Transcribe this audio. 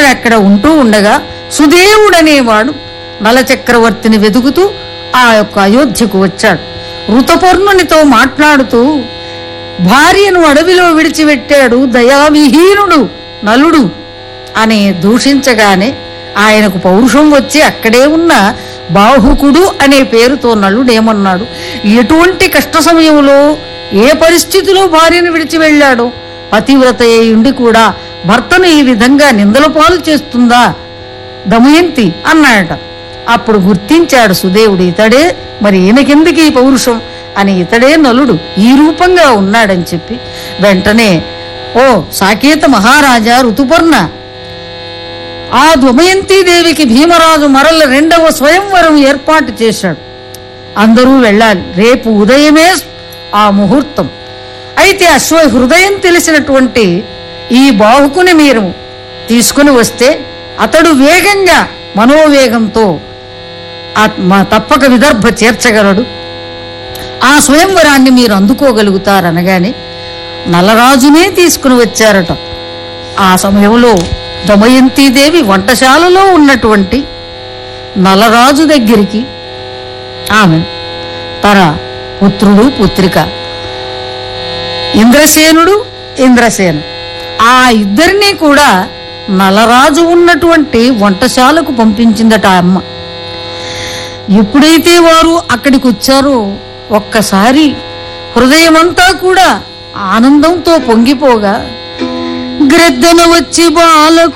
ఆమె అక్కడ ఉంటూ ఉండగా సుదేవుడనేవాడు నలచక్రవర్తిని వెతుకుతూ ఆ యొక్క అయోధ్యకు వచ్చాడు ఋతపర్ణునితో మాట్లాడుతూ భార్యను అడవిలో విడిచిపెట్టాడు దయావిహీనుడు నలుడు అని దూషించగానే ఆయనకు పౌరుషం వచ్చి అక్కడే ఉన్న బాహుకుడు అనే పేరుతో నలుడేమన్నాడు ఎటువంటి కష్ట సమయంలో ఏ పరిస్థితిలో భార్యను విడిచి వెళ్ళాడో పతివ్రత ఉండి కూడా భర్తను ఈ విధంగా నిందల పాలు చేస్తుందా దమయంతి అన్నాడట అప్పుడు గుర్తించాడు సుదేవుడు ఇతడే మరి ఈయనకెందుకు ఈ పౌరుషం అని ఇతడే నలుడు ఈ రూపంగా ఉన్నాడని చెప్పి వెంటనే ఓ సాకేత మహారాజా ఋతుపర్ణ ఆ దేవికి భీమరాజు మరల రెండవ స్వయంవరం ఏర్పాటు చేశాడు అందరూ వెళ్ళాలి రేపు ఉదయమే ఆ ముహూర్తం అయితే అశ్వ హృదయం తెలిసినటువంటి ఈ బాహుకుని మీరు తీసుకుని వస్తే అతడు వేగంగా మనోవేగంతో ఆ- మా తప్పక విదర్భ చేర్చగలడు ఆ స్వయంవరాన్ని మీరు అందుకోగలుగుతారనగానే నలరాజునే తీసుకుని వచ్చారట ఆ సమయంలో దమయంతీదేవి వంటశాలలో ఉన్నటువంటి నలరాజు దగ్గరికి ఆమె తన పుత్రుడు పుత్రిక ఇంద్రసేనుడు ఇంద్రసేను ఆ ఇద్దరినీ కూడా నలరాజు ఉన్నటువంటి వంటశాలకు పంపించిందట ఆ అమ్మ ఎప్పుడైతే వారు అక్కడికి వచ్చారో ఒక్కసారి హృదయమంతా కూడా ఆనందంతో పొంగిపోగా గ్రద్దన వచ్చి బాలకు